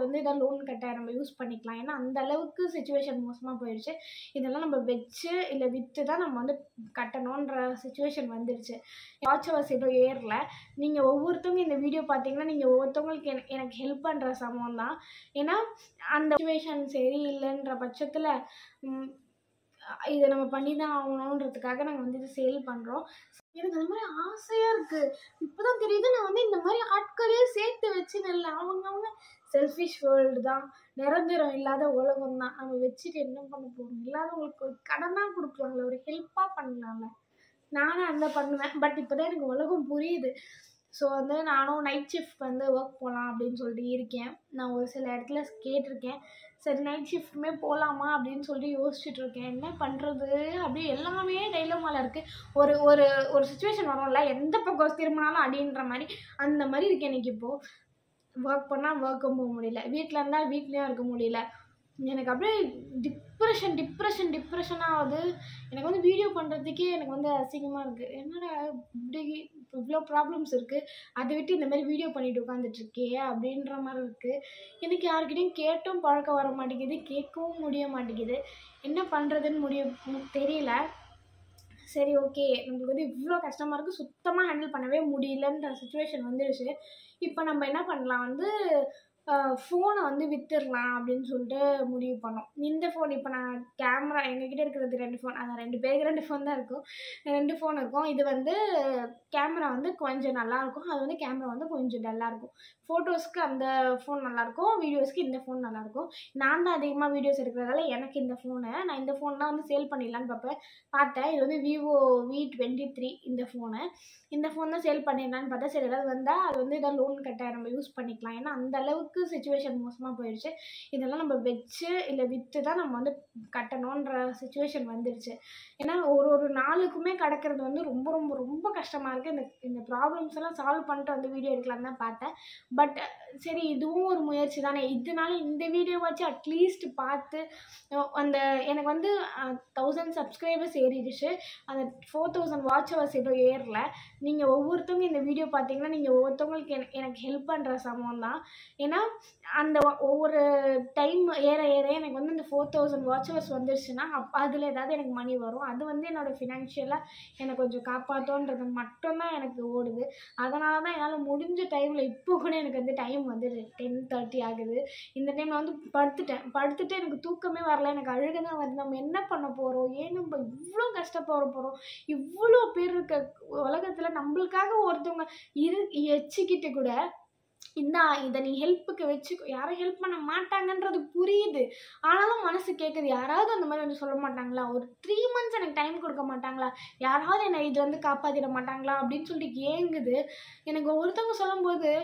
வந்து ஏதாவது லோன் கட்ட நம்ம யூஸ் பண்ணிக்கலாம் ஏன்னா அந்த அளவுக்கு சுச்சுவேஷன் மோசமாக போயிடுச்சு இதெல்லாம் நம்ம வச்சு இல்லை விற்று தான் நம்ம வந்து கட்டணுன்ற சுச்சுவேஷன் வந்துடுச்சு வாட்ச் ஹவர்ஸ் எதுவும் ஏறல நீங்கள் ஒவ்வொருத்தவங்க இந்த வீடியோ பார்த்தீங்கன்னா நீங்கள் ஒவ்வொருத்தவங்களுக்கு எனக்கு எனக்கு ஹெல்ப் பண்ணுற சமம் தான் ஏன்னா அந்த சுச்சுவேஷன் சரியில்லைன்ற பட்சத்தில் இதை நம்ம பண்ணி தான் ஆகணுன்றதுக்காக நாங்கள் வந்து இது சேல் பண்ணுறோம் எனக்கு அது மாதிரி ஆசையாக இருக்குது இப்போ தான் தெரியுது நான் வந்து இந்த மாதிரி ஆட்களையே சேர்த்து வச்சு நல்ல அவங்க அவங்க செல்ஃபிஷ் வேர்ல்டு தான் நிரந்தரம் இல்லாத உலகம் தான் நம்ம வச்சுட்டு என்ன பண்ண போகிறோம் இல்லாதவங்களுக்கு ஒரு கடனாக கொடுக்கலாம்ல ஒரு ஹெல்ப்பாக பண்ணலாம்ல நானும் அந்த பண்ணுவேன் பட் இப்போ தான் எனக்கு உலகம் புரியுது ஸோ வந்து நானும் நைட் ஷிஃப்ட் வந்து ஒர்க் போகலாம் அப்படின்னு சொல்லிட்டு இருக்கேன் நான் ஒரு சில இடத்துல கேட்டிருக்கேன் சரி நைட் ஷிஃப்ட்டுமே போகலாமா அப்படின்னு சொல்லிட்டு யோசிச்சுட்டு இருக்கேன் என்ன பண்ணுறது அப்படி எல்லாமே டைலமால இருக்குது ஒரு ஒரு ஒரு சுச்சுவேஷன் வரும்ல எந்த பக்கம் திரும்பினாலும் அடின்ற மாதிரி அந்த மாதிரி இருக்கு எனக்கு இப்போது ஒர்க் பண்ணால் ஒர்க்கும் போக முடியல வீட்டில் இருந்தால் வீட்லேயும் இருக்க முடியல எனக்கு அப்படியே டிப்ரெஷன் டிப்ரெஷன் டிப்ரெஷன் ஆகுது எனக்கு வந்து வீடியோ பண்ணுறதுக்கே எனக்கு வந்து அசிங்கமாக இருக்குது என்னடா இப்படி இவ்வளோ ப்ராப்ளம்ஸ் இருக்குது அதை விட்டு இந்த மாதிரி வீடியோ பண்ணிட்டு உட்காந்துட்ருக்கே அப்படின்ற மாதிரி இருக்குது எனக்கு யாருக்கிட்டையும் கேட்டும் பழக்கம் வர மாட்டேங்குது கேட்கவும் முடிய மாட்டேங்குது என்ன பண்ணுறதுன்னு முடிய தெரியல சரி ஓகே நம்மளுக்கு வந்து இவ்வளோ கஷ்டமாக இருக்குது சுத்தமாக ஹேண்டில் பண்ணவே முடியலன்ற சுச்சுவேஷன் வந்துடுச்சு இப்போ நம்ம என்ன பண்ணலாம் வந்து ஃபோனை வந்து விற்றுடலாம் அப்படின்னு சொல்லிட்டு முடிவு பண்ணோம் இந்த ஃபோன் இப்போ நான் கேமரா எங்ககிட்ட இருக்கிறது ரெண்டு ஃபோன் அதான் ரெண்டு பேருக்கு ரெண்டு ஃபோன் தான் இருக்கும் ரெண்டு ஃபோன் இருக்கும் இது வந்து கேமரா வந்து கொஞ்சம் நல்லாயிருக்கும் அது வந்து கேமரா வந்து கொஞ்சம் டல்லாக இருக்கும் ஃபோட்டோஸ்க்கு அந்த ஃபோன் நல்லாயிருக்கும் வீடியோஸ்க்கு இந்த ஃபோன் நல்லாயிருக்கும் நான் தான் அதிகமாக வீடியோஸ் எடுக்கிறதால எனக்கு இந்த ஃபோனு நான் இந்த ஃபோன் தான் வந்து சேல் பண்ணிடலான்னு பார்ப்பேன் பார்த்தேன் இது வந்து விவோ வி டுவெண்ட்டி த்ரீ இந்த ஃபோனு இந்த ஃபோன் தான் சேல் பண்ணிடலான்னு பார்த்தா சரி ஏதாவது வந்தால் அது வந்து ஏதாவது லோன் கட்ட நம்ம யூஸ் பண்ணிக்கலாம் ஏன்னா அந்த அளவுக்கு சுச்சுவேஷன் மோசமாக போயிடுச்சு இதெல்லாம் நம்ம வச்சு இல்லை விற்று தான் நம்ம வந்து கட்டணுன்ற சுச்சுவேஷன் வந்துடுச்சு ஏன்னா ஒரு ஒரு நாளுக்குமே கிடக்கிறது வந்து ரொம்ப ரொம்ப ரொம்ப கஷ்டமாக இருக்குது இந்த இந்த ப்ராப்ளம்ஸ் எல்லாம் சால்வ் பண்ணிட்டு வந்து வீடியோ எடுக்கலான்னு தான் பார்த்தேன் பட் சரி இதுவும் ஒரு முயற்சி தானே இதனால இந்த வீடியோவாச்சும் அட்லீஸ்ட் பார்த்து அந்த எனக்கு வந்து தௌசண்ட் சப்ஸ்கிரைபர்ஸ் ஏறிடுச்சு அந்த ஃபோர் தௌசண்ட் வாட்ச் ஹவர்ஸ் எதுவும் ஏறல நீங்கள் ஒவ்வொருத்தவங்க இந்த வீடியோ பார்த்தீங்கன்னா நீங்கள் ஒவ்வொருத்தவங்களுக்கு எனக்கு எனக்கு ஹெல்ப் பண்ணுற சமம் தான் ஏன்னா அந்த ஒவ்வொரு டைம் ஏற ஏற எனக்கு வந்து இந்த ஃபோர் தௌசண்ட் வாட்ச் ஹவர்ஸ் வந்துருச்சுன்னா அப்போ அதில் ஏதாவது எனக்கு மணி வரும் அது வந்து என்னோடய ஃபினான்ஷியலாக என்னை கொஞ்சம் காப்பாற்றோன்றது மட்டும்தான் எனக்கு ஓடுது அதனால தான் என்னால் முடிஞ்ச டைமில் இப்போ கூட எனக்கு வந்து டைம் வந்து டென் தேர்ட்டி ஆகுது இந்த டைமில் வந்து படுத்துட்டேன் படுத்துட்டு எனக்கு தூக்கமே வரல எனக்கு அழுக தான் வருது நம்ம என்ன பண்ண போகிறோம் ஏன் நம்ம இவ்வளோ கஷ்டப்பட போகிறோம் இவ்வளோ பேர் இருக்க உலகத்தில் நம்மளுக்காக ஒருத்தவங்க இரு வச்சுக்கிட்டு கூட இந்தா இதை நீ ஹெல்ப்புக்கு வச்சுக்கோ யாரும் ஹெல்ப் பண்ண மாட்டாங்கன்றது புரியுது ஆனாலும் மனசு கேட்குது யாராவது அந்த மாதிரி வந்து சொல்ல மாட்டாங்களா ஒரு த்ரீ மந்த்ஸ் எனக்கு டைம் கொடுக்க மாட்டாங்களா யாராவது என்னை இது வந்து காப்பாற்றிட மாட்டாங்களா அப்படின்னு சொல்லிட்டு ஏங்குது எனக்கு ஒருத்தவங்க சொல்லும்போது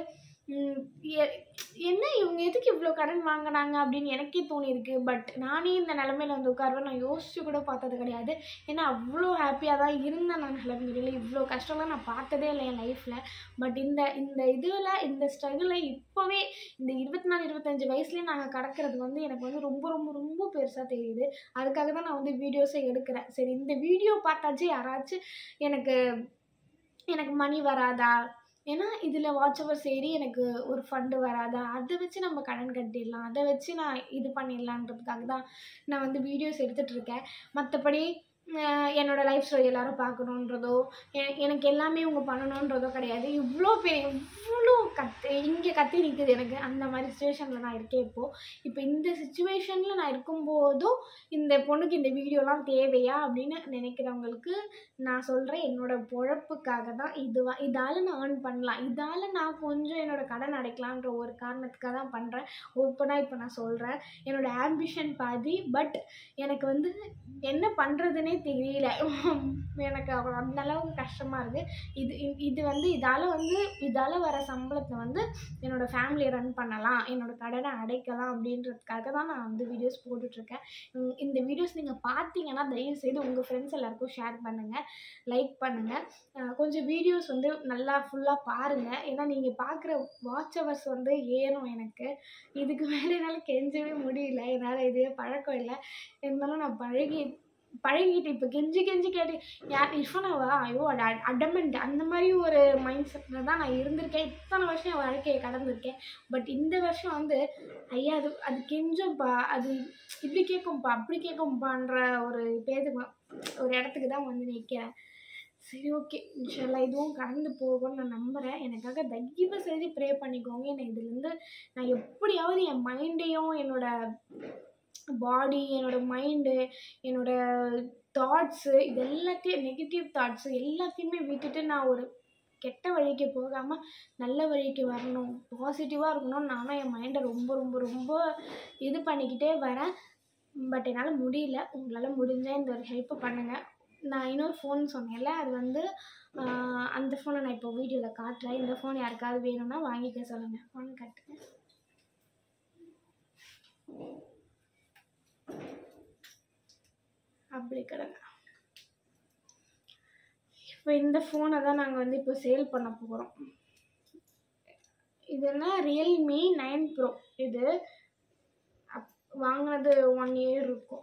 என்ன இவங்க எதுக்கு இவ்வளோ கடன் வாங்கினாங்க அப்படின்னு எனக்கே தோணியிருக்கு பட் நானே இந்த நிலமையில வந்து உட்காருவேன் நான் யோசிச்சு கூட பார்த்தது கிடையாது ஏன்னா அவ்வளோ ஹாப்பியாக தான் இருந்தேன் நான் நிலமையில இவ்வளோ கஷ்டம்லாம் நான் பார்த்ததே இல்லை என் லைஃப்பில் பட் இந்த இந்த இதில் இந்த ஸ்ட்ரகிளை இப்போவே இந்த இருபத்தி நாலு இருபத்தஞ்சி வயசுலேயே நாங்கள் கடக்கிறது வந்து எனக்கு வந்து ரொம்ப ரொம்ப ரொம்ப பெருசாக தெரியுது அதுக்காக தான் நான் வந்து வீடியோஸை எடுக்கிறேன் சரி இந்த வீடியோ பார்த்தாச்சும் யாராச்சும் எனக்கு எனக்கு மணி வராதா ஏன்னா இதில் வாட்ச் ஹவர் சரி எனக்கு ஒரு ஃபண்டு வராதா அதை வச்சு நம்ம கடன் கட்டிடலாம் அதை வச்சு நான் இது பண்ணிடலான்றதுக்காக தான் நான் வந்து வீடியோஸ் எடுத்துகிட்ருக்கேன் மற்றபடி என்னோடய லைஃப் ஸ்டோரி எல்லோரும் பார்க்கணுன்றதோ எனக்கு எல்லாமே இவங்க பண்ணணுன்றதோ கிடையாது இவ்வளோ பெரிய இவ்வளோ கத்து இங்கே கத்தி நிற்குது எனக்கு அந்த மாதிரி சுச்சுவேஷனில் நான் இருக்கேன் இப்போது இப்போ இந்த சுச்சுவேஷனில் நான் இருக்கும்போதும் இந்த பொண்ணுக்கு இந்த வீடியோலாம் தேவையா அப்படின்னு நினைக்கிறவங்களுக்கு நான் சொல்கிறேன் என்னோடய பொழப்புக்காக தான் இதுவா இதால் நான் ஏர்ன் பண்ணலாம் இதால் நான் கொஞ்சம் என்னோடய கடன் அடைக்கலான்ற ஒரு காரணத்துக்காக தான் பண்ணுறேன் ஓப்பனாக இப்போ நான் சொல்கிறேன் என்னோடய ஆம்பிஷன் பாதி பட் எனக்கு வந்து என்ன பண்ணுறதுனே தெரியல எனக்கு அந்த அளவுக்கு கஷ்டமாக இருக்குது இது இது வந்து இதால் வந்து இதால் வர சம்பளத்தை வந்து என்னோடய ஃபேமிலியை ரன் பண்ணலாம் என்னோடய கடனை அடைக்கலாம் அப்படின்றதுக்காக தான் நான் வந்து வீடியோஸ் போட்டுட்ருக்கேன் இந்த வீடியோஸ் நீங்கள் பார்த்தீங்கன்னா தயவுசெய்து உங்கள் ஃப்ரெண்ட்ஸ் எல்லாருக்கும் ஷேர் பண்ணுங்கள் லைக் பண்ணுங்கள் கொஞ்சம் வீடியோஸ் வந்து நல்லா ஃபுல்லாக பாருங்கள் ஏன்னா நீங்கள் பார்க்குற வாட்ச் ஹவர்ஸ் வந்து ஏறும் எனக்கு இதுக்கு மேலே என்னால் கெஞ்சவே முடியல என்னால் இதே பழக்கம் இல்லை இருந்தாலும் நான் பழகி பழகிட்டு இப்போ கெஞ்சி கெஞ்சி கேட்டு யார் இர்ஃபானாவா ஐயோ அட அடமெண்ட் அந்த மாதிரி ஒரு மைண்ட் செட்டில் தான் நான் இருந்திருக்கேன் இத்தனை வருஷம் என் வாழ்க்கையை கடந்திருக்கேன் பட் இந்த வருஷம் வந்து ஐயா அது அது கெஞ்சோம்ப்பா அது இப்படி கேட்கும்ப்பா அப்படி கேட்கும்ப்பான்ற ஒரு பேதுக்கு ஒரு இடத்துக்கு தான் வந்து நிற்கிறேன் சரி ஓகே இன்ஷால்லா இதுவும் கடந்து போகும்னு நான் நம்புகிறேன் எனக்காக தயவு செஞ்சு ப்ரே பண்ணிக்கோங்க என்னை இதுலேருந்து நான் எப்படியாவது என் மைண்டையும் என்னோட பாடி என்னோட மைண்டு என்னோட தாட்ஸு இது எல்லாத்தையும் நெகட்டிவ் தாட்ஸு எல்லாத்தையுமே விட்டுட்டு நான் ஒரு கெட்ட வழிக்கு போகாமல் நல்ல வழிக்கு வரணும் பாசிட்டிவாக இருக்கணும்னு நானும் என் மைண்டை ரொம்ப ரொம்ப ரொம்ப இது பண்ணிக்கிட்டே வரேன் பட் என்னால் முடியல உங்களால் முடிஞ்சால் இந்த ஒரு ஹெல்ப்பை பண்ணுங்கள் நான் இன்னொரு ஃபோன் சொன்னேன்ல அது வந்து ஆஹ், அந்த ஃபோனை நான் இப்போ வீடியோவில் காட்டுறேன் இந்த ஃபோன் யாருக்காவது வேணும்னா வாங்கிக்க சொல்லுங்கள் ஃபோன் காட்டுங்க அப்படி கிடங்க இப்போ இந்த ஃபோனை தான் நாங்கள் வந்து இப்போ சேல் பண்ண போகிறோம் இது என்ன ரியல்மி நைன் ப்ரோ இது அப் வாங்கினது ஒன் இயர் இருக்கும்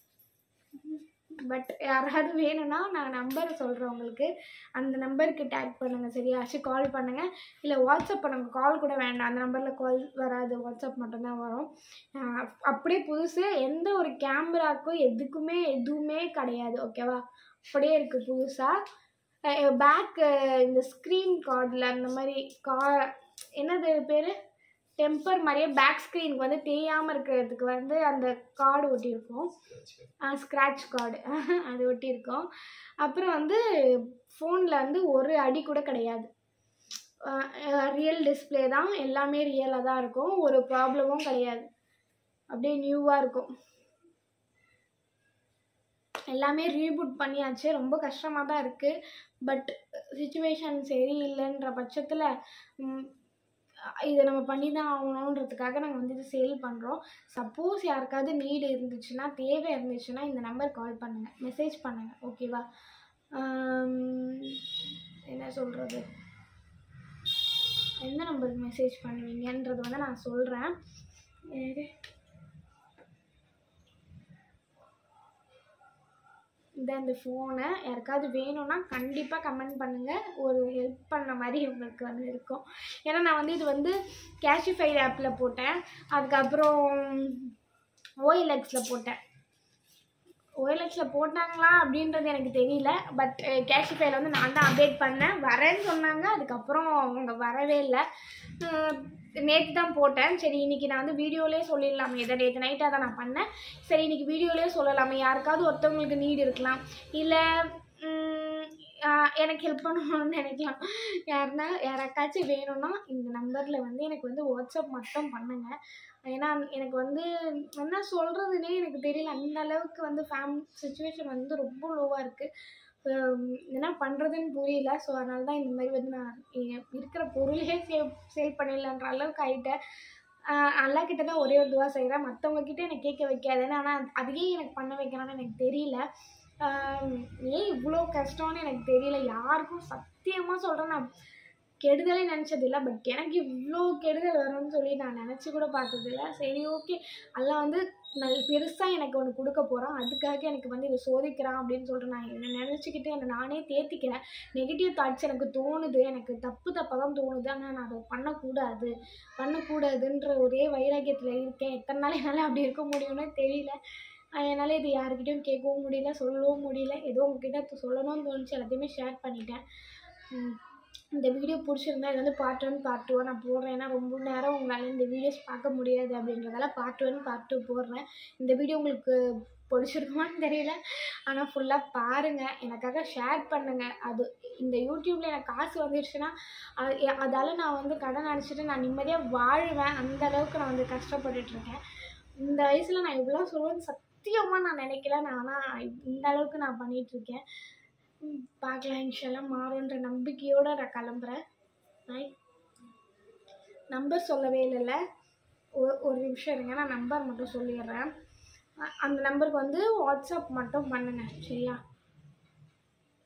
பட் யாராவது வேணும்னா நான் நம்பர் சொல்கிறேன் உங்களுக்கு அந்த நம்பருக்கு டேக் பண்ணுங்கள் சரியாச்சு கால் பண்ணுங்கள் இல்லை வாட்ஸ்அப் பண்ணுங்க கால் கூட வேண்டாம் அந்த நம்பரில் கால் வராது வாட்ஸ்அப் மட்டும்தான் வரும் ஆஹ் அப்படியே புதுசு எந்த ஒரு கேமராக்கும் எதுக்குமே எதுவுமே கிடையாது ஓகேவா அப்படியே இருக்குது புதுசாக பேக் இந்த ஸ்க்ரீன் கார்டில் அந்த மாதிரி கா என்னது பேர் டெம்பர் மாதிரியே பேக் ஸ்க்ரீனுக்கு வந்து தேயாமல் இருக்கிறதுக்கு வந்து அந்த கார்டு ஒட்டியிருக்கோம் ஸ்க்ராட்ச் கார்டு அது ஒட்டியிருக்கோம் அப்புறம் வந்து ஃபோனில் வந்து ஒரு அடி கூட கிடையாது ரியல் டிஸ்ப்ளே தான் எல்லாமே ரியலாக தான் இருக்கும் ஒரு ப்ராப்ளமும் கிடையாது அப்படியே நியூவாக இருக்கும் எல்லாமே ரீபூட் பண்ணியாச்சு ரொம்ப கஷ்டமாக தான் இருக்குது பட் சுச்சுவேஷன் சரியில்லைன்ற பட்சத்தில் இதை நம்ம பண்ணி தான் ஆகணுன்றதுக்காக நாங்கள் வந்து இது சேல் பண்ணுறோம் சப்போஸ் யாருக்காவது நீடு இருந்துச்சுன்னா தேவை இருந்துச்சுன்னா இந்த நம்பர் கால் பண்ணுங்கள் மெசேஜ் பண்ணுங்கள் ஓகேவா என்ன சொல்கிறது எந்த நம்பருக்கு மெசேஜ் பண்ணுவீங்கன்றது வந்து நான் சொல்கிறேன் இந்த இந்த ஃபோனை யாருக்காவது வேணும்னா கண்டிப்பாக கமெண்ட் பண்ணுங்கள் ஒரு ஹெல்ப் பண்ண மாதிரி உங்களுக்கு வந்து இருக்கும் ஏன்னா நான் வந்து இது வந்து கேஷிஃபை ஆப்பில் போட்டேன் அதுக்கப்புறம் ஓஎல்எக்ஸில் போட்டேன் ஓஎல்எக்ஸில் போட்டாங்களா அப்படின்றது எனக்கு தெரியல பட் கேஷிஃபைல வந்து நான் தான் அப்டேட் பண்ணேன் வரேன்னு சொன்னாங்க அதுக்கப்புறம் அவங்க வரவே இல்லை நேற்று தான் போட்டேன் சரி இன்னைக்கு நான் வந்து வீடியோலேயே சொல்லிடலாமே இதை நேற்று நைட்டாக தான் நான் பண்ணேன் சரி இன்னைக்கு வீடியோலேயே சொல்லலாமே யாருக்காவது ஒருத்தவங்களுக்கு நீடு இருக்கலாம் இல்லை எனக்கு ஹெல்ப் பண்ணணும்னு நினைக்கலாம் யாருன்னா யாராக்காச்சும் வேணும்னா இந்த நம்பரில் வந்து எனக்கு வந்து வாட்ஸ்அப் மட்டும் பண்ணுங்கள் ஏன்னா எனக்கு வந்து என்ன சொல்கிறதுனே எனக்கு தெரியல அந்த அளவுக்கு வந்து ஃபேம் சுச்சுவேஷன் வந்து ரொம்ப லோவாக இருக்குது என்ன பண்ணுறதுன்னு புரியல ஸோ அதனால தான் இந்த மாதிரி வந்து நான் எ- இருக்கிற பொருளே சேவ் சேல் பண்ணிடலான்ற அளவுக்கு ஆகிட்டேன் அல்லா கிட்ட தான் ஒரே ஒரு துவா செய்கிறேன் மற்றவங்க கிட்ட எனக்கு கேட்க வைக்காதுன்னு ஆனால் அதையே எனக்கு பண்ண வைக்கணும்னு எனக்கு தெரியல ஆஹ் ஏன் இவ்வளோ கஷ்டம்னு எனக்கு தெரியல யாருக்கும் சத்தியமாக சொல்கிறேன் நான் கெடுதலே நினச்சதில்ல பட் எனக்கு இவ்வளோ கெடுதல் வரும்னு சொல்லி நான் நினச்சி கூட பார்த்ததில்ல சரி ஓகே எல்லாம் வந்து நல் பெருசாக எனக்கு ஒன்று கொடுக்க போகிறான் அதுக்காக எனக்கு வந்து இதை சோதிக்கிறான் அப்படின்னு சொல்லிட்டு நான் என்ன நினச்சிக்கிட்டு என்னை நானே தேத்திக்கிறேன் நெகட்டிவ் தாட்ஸ் எனக்கு தோணுது எனக்கு தப்பு தப்பாக தான் தோணுது ஆனால் நான் அதை பண்ணக்கூடாது பண்ணக்கூடாதுன்ற ஒரே வைராக்கியத்தில் இருக்கேன் எத்தனை நாள் என்னால் அப்படி இருக்க முடியும்னு தெரியல ஆஹ் என்னால் இது யாருக்கிட்டையும் கேட்கவும் முடியல சொல்லவும் முடியல ஏதோ உங்ககிட்ட சொல்லணும்னு தோணுச்சு எல்லாத்தையுமே ஷேர் பண்ணிட்டேன் உம் இந்த வீடியோ பிடிச்சிருந்தா இது வந்து பார்ட் ஒன் பார்ட் டூ நான் போடுறேன் ஏன்னா ரொம்ப நேரம் உங்களால் இந்த வீடியோஸ் பார்க்க முடியாது அப்படின்றதால பார்ட் ஒன் பார்ட் டூ போடுறேன் இந்த வீடியோ உங்களுக்கு பிடிச்சிருக்குமான்னு தெரியல ஆனால் ஃபுல்லாக பாருங்கள் எனக்காக ஷேர் பண்ணுங்கள் அது இந்த யூடியூப்பில் எனக்கு காசு வந்துடுச்சுன்னா அது எ- அதால் நான் வந்து கடன் அடைச்சிட்டு நான் நிம்மதியாக வாழ்வேன் அந்த அளவுக்கு நான் வந்து கஷ்டப்பட்டுட்ருக்கேன் இந்த வயசில் நான் இவ்வளோ சொல்லுவேன்னு சத்தியமாக நான் நினைக்கல நான் ஆனால் இந்த அளவுக்கு நான் பண்ணிகிட்ருக்கேன் பார்க்கலாம் இன்ஷால்லாம் மாறுன்ற நம்பிக்கையோடு நான் கிளம்புறேன் பாய் நம்பர் சொல்லவே இல்லைல்ல ஒரு ஒரு நிமிஷம் இருங்க நான் நம்பர் மட்டும் சொல்லிடுறேன் அ- அந்த நம்பருக்கு வந்து வாட்ஸ்அப் மட்டும் பண்ணுங்கள் சரியா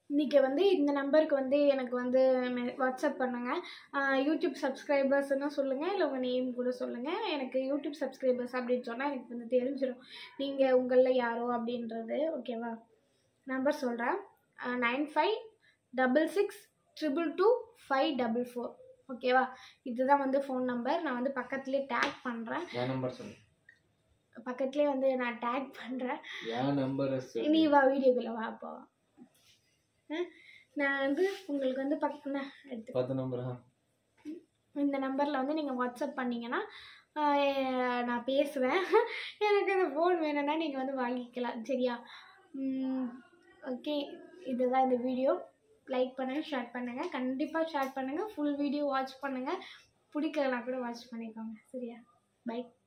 இன்றைக்கி வந்து இந்த நம்பருக்கு வந்து எனக்கு வந்து மெ- வாட்ஸ்அப் பண்ணுங்கள் யூடியூப் சப்ஸ்கிரைபர்ஸ்னு சொல்லுங்கள் இல்லை உங்கள் நேம் கூட சொல்லுங்கள் எனக்கு யூடியூப் சப்ஸ்கிரைபர்ஸ் அப்படின்னு சொன்னால் எனக்கு வந்து தெரிஞ்சிடும் நீங்கள் உங்களில் யாரோ அப்படின்றது ஓகேவா நம்பர் சொல்கிறேன் nine five double six triple two five double four ஓகேவா இதுதான் வந்து ஃபோன் நம்பர் நான் வந்து பக்கத்துலேயே டேக் பண்ணுறேன் என் நம்பர் சொல்லு பக்கத்துலேயே வந்து நான் டேக் பண்ணுறேன் என் நம்பர் நீ வா வீடியோக்குள்ளே வா அப்போ ஆ, நான் வந்து உங்களுக்கு வந்து பக்க நான் எடுத்து பத்து நம்பரா இந்த நம்பரில் வந்து நீங்கள் வாட்ஸ்அப் பண்ணிங்கன்னா ஆ, எ- நான் பேசுவேன் எனக்கு அந்த ஃபோன் வேணும்னா நீங்கள் வந்து வாங்கிக்கலாம் சரியா ஓகே இதுதான் இந்த வீடியோ லைக் பண்ணுங்கள் ஷேர் பண்ணுங்கள் கண்டிப்பாக ஷேர் பண்ணுங்கள் ஃபுல் வீடியோ வாட்ச் பண்ணுங்கள் பிடிக்கலனா கூட வாட்ச் பண்ணிக்கோங்க சரியா பை